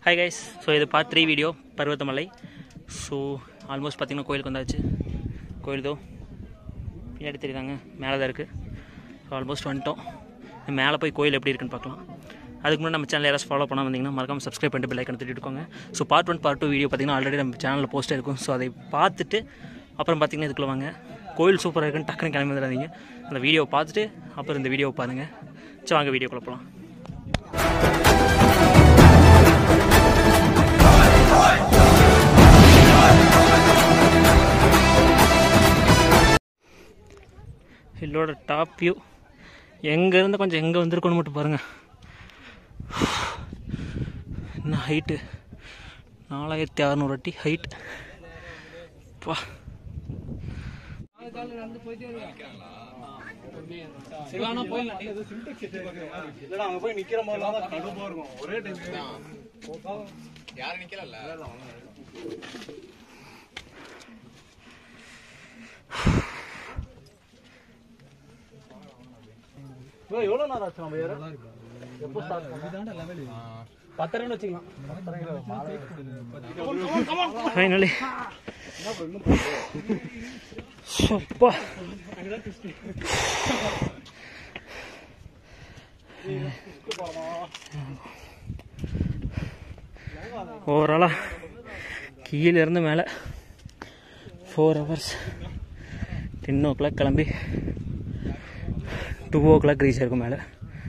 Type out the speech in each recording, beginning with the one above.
Hi guys so இது part three video Parvathamalai so almost பார்த்தீங்கன்னா கோயிலுக்கு வந்தாச்சு கோயில் தோ பின்னாடி தெரியுறாங்க மேலே தான் இருக்குது ஸோ ஆல்மோஸ்ட் வந்துட்டோம் மேலே போய் கோயில் எப்படி இருக்குன்னு பார்க்கலாம் அதுக்கு முன்னாடி நம்ம சேனல் யாராவது ஃபாலோ பண்ண வந்தீங்கன்னா மறக்காம சப்ஸ்கிரைப் பண்ணிட்டு பெல் ஐக்கன் தட்டிட்டுக்கோங்க so part one part two video பார்த்தீங்கன்னா ஆல்ரெடி நம்ம சேனலில் போஸ்ட் இருக்கும் ஸோ அதை பார்த்துட்டு அப்புறம் பார்த்தீங்கன்னா இதுக்குள்ள வாங்க கோயில் சூப்பராக இருக்குன்னு டக்குன்னு கிளம்பி வந்துடாதீங்க அந்த வீடியோவை பார்த்துட்டு அப்புறம் இந்த வீடியோவை பாருங்கள் சரி வாங்க வீடியோக்குள்ள போகலாம் ஹில்லோட டாப் வியூ எங்கேருந்து கொஞ்சம் எங்கே வந்திருக்கோன்னு மட்டும் பாருங்கள் என்ன ஹைட்டு நாலாயிரத்தி அறநூறு அடி ஹைட் பா இல்லடா அங்க போய் நிக்கிற மாதிரிலாம் தான் கடுப்பா இருக்கும் ஒரே டைம் யாரும் நிக்கல எவ்வளவு நேரம் ஆச்சு நம்ம ஏற எப்போ ஸ்டார்ட் பண்ணோம் பத்தரைன்னு வச்சுக்கலாம் ஃபைனலி அப்பா ஓவராலாக கீழே இருந்து மேலே four hours ten o'clock கிளம்பி டூ ஓ கிளாக் ரீச் ஆயிருக்கும் மேலே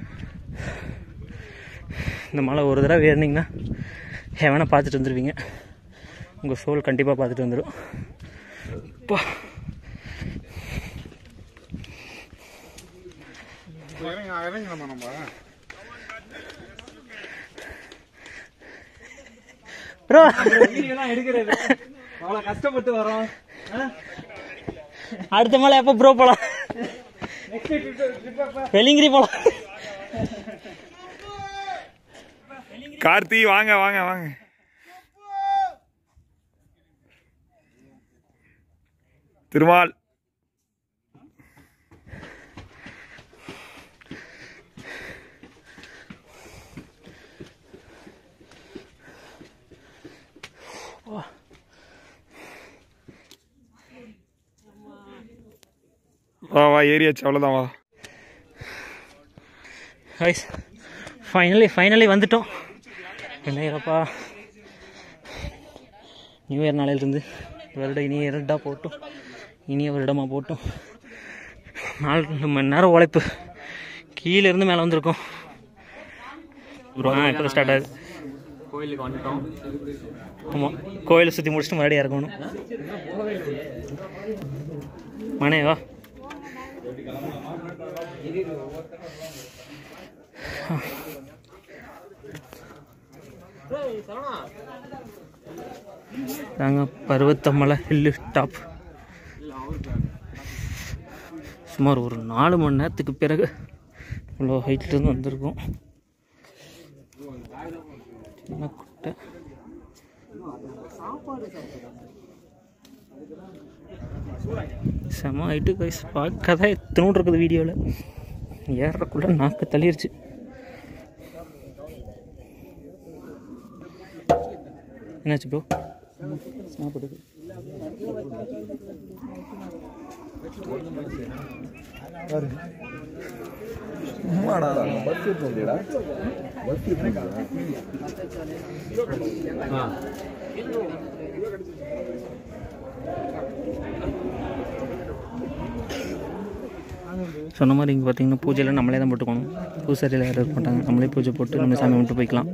இந்த மலை ஒரு தடவை ஏறினீங்கன்னா ஹெவனை பார்த்துட்டு வந்துடுவீங்க உங்கள் சோல் கண்டிப்பாக பார்த்துட்டு வந்துடும் அப்பா இறங்கி இறங்கலாமா நம்ம ப்ரோ வீடியோலாம் எடுக்கிறது அவ்வளவு கஷ்டப்பட்டு வரோம் அடுத்த மலை எப்போ ப்ரோ போகலாம் வெள்ளிங்கிரி போகலாம் கார்த்தி வாங்க வாங்க வாங்க திருமால் வா வா ஏரியாச்சு அவ்வளோதான் வா ஹைஸ் ஃபைனலி ஃபைனலி வந்துட்டோம் என்னப்பா நியூ இயர் நாளையிலிருந்து வருடம் இனிய இரண்டாக போட்டும் இனிய வருடமாக போட்டும் நாலு மணி நேரம் உழைப்பு கீழே இருந்து மேலே வந்திருக்கோம் ஆ இப்போ ஸ்டார்ட் ஆகுது கோயிலுக்கு வந்துட்டோம் ஆமாம் கோயிலை சுற்றி முடிச்சுட்டு மறுபடியும் இறங்கணும் மனே வா நாங்க பருவத்தமலை ஹில்லு டாப் சுமார் ஒரு நாலு மணி நேரத்துக்கு பிறகு இவ்வளோ ஹைட்லேருந்து வந்திருக்கோம் சின்ன குட்டை செம ஹைட்டு கைஸ் பார்க்க தான் எத்தனோடு இருக்குது வீடியோவில் ஏறக்குள்ள நாக்கு தள்ளிருச்சு என்னாச்சு ப்ரோ சாப்பிடுது சொன்ன மாதிரி இங்கே பார்த்தீங்கன்னா பூஜையில் நம்மளே தான் போட்டுக்கணும் பூசாரியில் யாரும் இருக்க மாட்டாங்க நம்மளே பூஜை போட்டு நம்ம சாமி விட்டு போய்க்கலாம்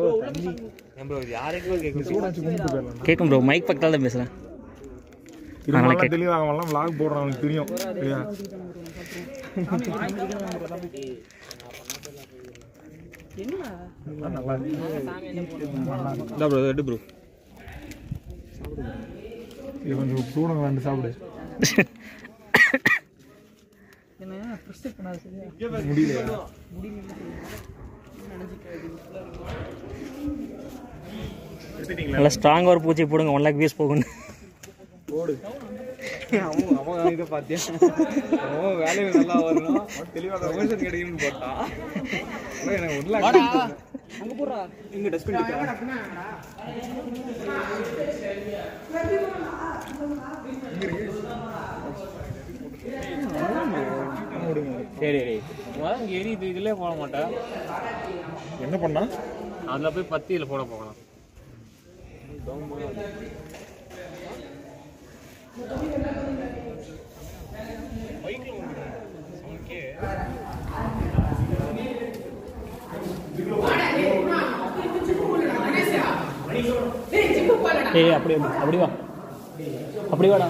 கேட்கும் ப்ரோ மைக் பக்கத்தால் தான் பேசுகிறேன் அதனால கேட்க தெளிவாக அவன்லாம் vlog போடுறான் அவனுக்கு தெரியும் சரியா? இது கொஞ்சம் சூடங்க வந்து சாப்பிடு முடியலையா நல்லா ஸ்ட்ராங்காக ஒரு பூஜை போடுங்க ஒன் லேக் வியூஸ் போகணும் அவன் அவன் இதை பார்த்தியா அவன் வேலையில நல்லா வரணும் தெளிவாக ப்ரொமோஷன் கிடைக்கணும்னு போட்டான் ஆனா எனக்கு உள்ள அங்க போடுறா இங்க டஸ்ட்பின் இருக்கு சரி சரி முதல்ல இங்கே எரியுது இதுலேயே போட மாட்டேன் என்ன பண்ணா அதில் போய் பத்தியில் போட போகலாம் ஏய் அப்படி அப்படி வா அப்படி வாடா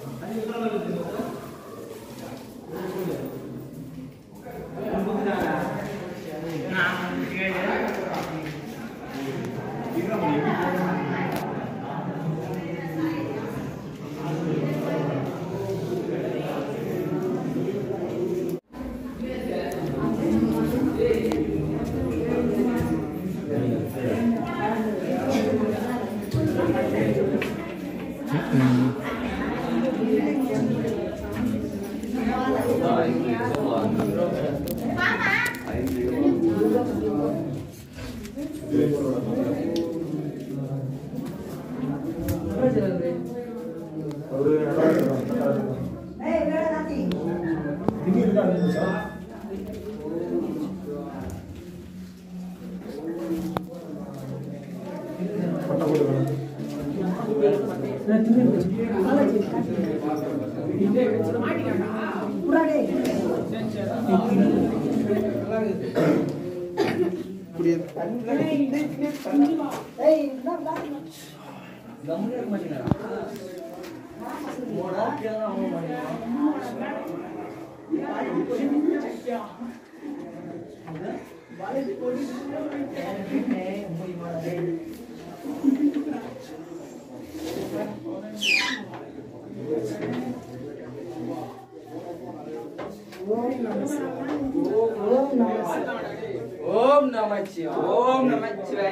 ஓம் நமச்சிவாய ஓம் நமச்சிவாய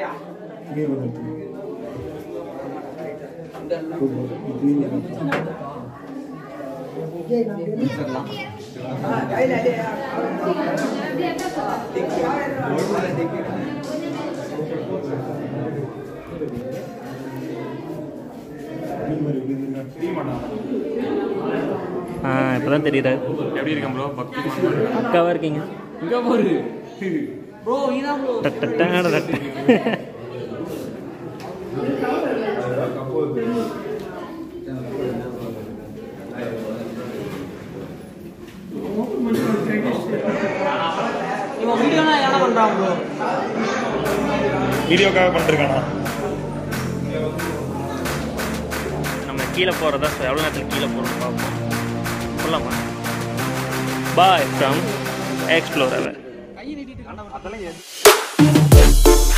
ஆ இப்போ தான் தெரியுறாரு எப்படி இருக்கேன் ப்ரோ பக்தி பக்காவாக இருக்கீங்க இங்கே போரு ப்ரோ இதான் ப்ரோ டட்டட்டான டட்ட இவன் வீடியோலாம் என்ன பண்றான் ப்ரோ வீடியோக்காக பண்ணிருக்கானா நம்ம கீழே போகிறதா எவ்வளோ நேரத்தில் கீழே போகிறோம் பார்ப்போம் சொல்லலாமா பாய் ஃப்ரம் எக்ஸ்ப்ளோரர் கையை நீட்டிட்டு